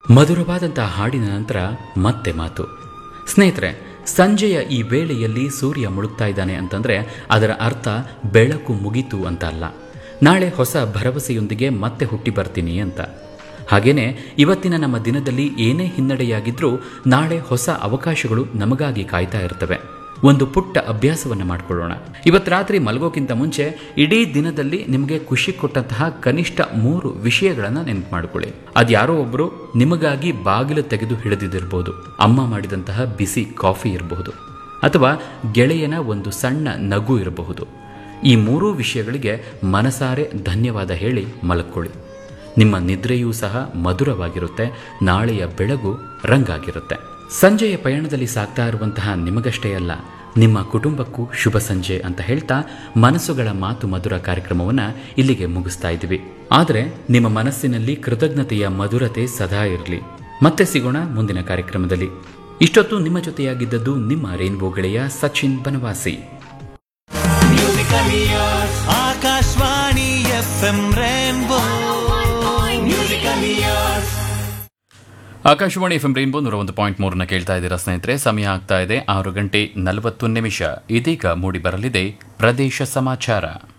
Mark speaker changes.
Speaker 1: ಮಧುರವಾದಂತಹ ಹಾಡಿನ ನಂತರ ಮತ್ತೆ ಮಾತು ಸ್ನೇಹಿತರೆ ಸಂಜೆಯ ಈ ವೇಳೆಯಲ್ಲಿ ಸೂರ್ಯ ಮುಳುಗ್ತಾ ಇದ್ದಾನೆ ಅಂತಂದ್ರೆ ಅದರ ಅರ್ಥ ಬೆಳಕು ಮುಗಿತು ಅಂತ ಅಲ್ಲ ನಾಳೆ ಹೊಸ ಭರವಸೆಯೊಂದಿಗೆ ಮತ್ತೆ ಹುಟ್ಟಿ ಬರ್ತೀನಿ ಅಂತ ಹಾಗೇನೆ ಇವತ್ತಿನ ನಮ್ಮ ದಿನದಲ್ಲಿ ಏನೇ ಹಿನ್ನಡೆಯಾಗಿದ್ರೂ ನಾಳೆ ಹೊಸ ಅವಕಾಶಗಳು ನಮಗಾಗಿ ಕಾಯ್ತಾ ಇರ್ತವೆ ಒಂದು ಪುಟ್ಟ ಅಭ್ಯಾಸವನ್ನು ಮಾಡಿಕೊಳ್ಳೋಣ ಇವತ್ತು ರಾತ್ರಿ ಮಲಗೋಕ್ಕಿಂತ ಮುಂಚೆ ಇಡೀ ದಿನದಲ್ಲಿ ನಿಮಗೆ ಖುಷಿ ಕೊಟ್ಟಂತಹ ಕನಿಷ್ಠ ಮೂರು ವಿಷಯಗಳನ್ನು ನೆನಪು ಮಾಡಿಕೊಳ್ಳಿ ಅದ್ಯಾರೋ ಒಬ್ಬರು ನಿಮಗಾಗಿ ಬಾಗಿಲು ತೆಗೆದು ಹಿಡಿದಿದ್ದಿರ್ಬೋದು ಅಮ್ಮ ಮಾಡಿದಂತಹ ಬಿಸಿ ಕಾಫಿ ಇರಬಹುದು ಅಥವಾ ಗೆಳೆಯನ ಒಂದು ಸಣ್ಣ ನಗು ಇರಬಹುದು ಈ ಮೂರೂ ವಿಷಯಗಳಿಗೆ ಮನಸಾರೆ ಧನ್ಯವಾದ ಹೇಳಿ ಮಲಕ್ಕೊಳ್ಳಿ ನಿಮ್ಮ ನಿದ್ರೆಯೂ ಸಹ ಮಧುರವಾಗಿರುತ್ತೆ ನಾಳೆಯ ಬೆಳಗು ರಂಗಾಗಿರುತ್ತೆ ಸಂಜೆಯ ಪಯಣದಲ್ಲಿ ಸಾಗ್ತಾ ಇರುವಂತಹ ನಿಮಗಷ್ಟೇ ಅಲ್ಲ ನಿಮ್ಮ ಕುಟುಂಬಕ್ಕೂ ಶುಭ ಸಂಜೆ ಅಂತ ಹೇಳ್ತಾ ಮನಸ್ಸುಗಳ ಮಾತು ಮಧುರ ಕಾರ್ಯಕ್ರಮವನ್ನು ಇಲ್ಲಿಗೆ ಮುಗಿಸ್ತಾ ಇದ್ದೀವಿ ಆದರೆ ನಿಮ್ಮ ಮನಸ್ಸಿನಲ್ಲಿ ಕೃತಜ್ಞತೆಯ ಮಧುರತೆ ಸದಾ ಇರಲಿ ಮತ್ತೆ ಸಿಗೋಣ ಮುಂದಿನ ಕಾರ್ಯಕ್ರಮದಲ್ಲಿ ಇಷ್ಟೊತ್ತು ನಿಮ್ಮ ಜೊತೆಯಾಗಿದ್ದದ್ದು ನಿಮ್ಮ ರೈನ್ಬೋ ಗೆಳೆಯ Sachin Banavasi
Speaker 2: Akashvani F M rainbow musical years
Speaker 1: Akashvani F M rainbow ನೂರ ಒಂದು ಪಾಯಿಂಟ್ ಮೂರನ್ನ ಕೇಳ್ತಾ ಇದ್ದೀರಾ ಸ್ನೇಹಿತರೆ ಸಮಯ ಆಗ್ತಾ ಇದೆ ಆರು ಗಂಟೆ ನಲವತ್ತು ನಿಮಿಷ ಇದೀಗ ಮೂಡಿ ಬರಲಿದೆ ಪ್ರದೇಶ ಸಮಾಚಾರ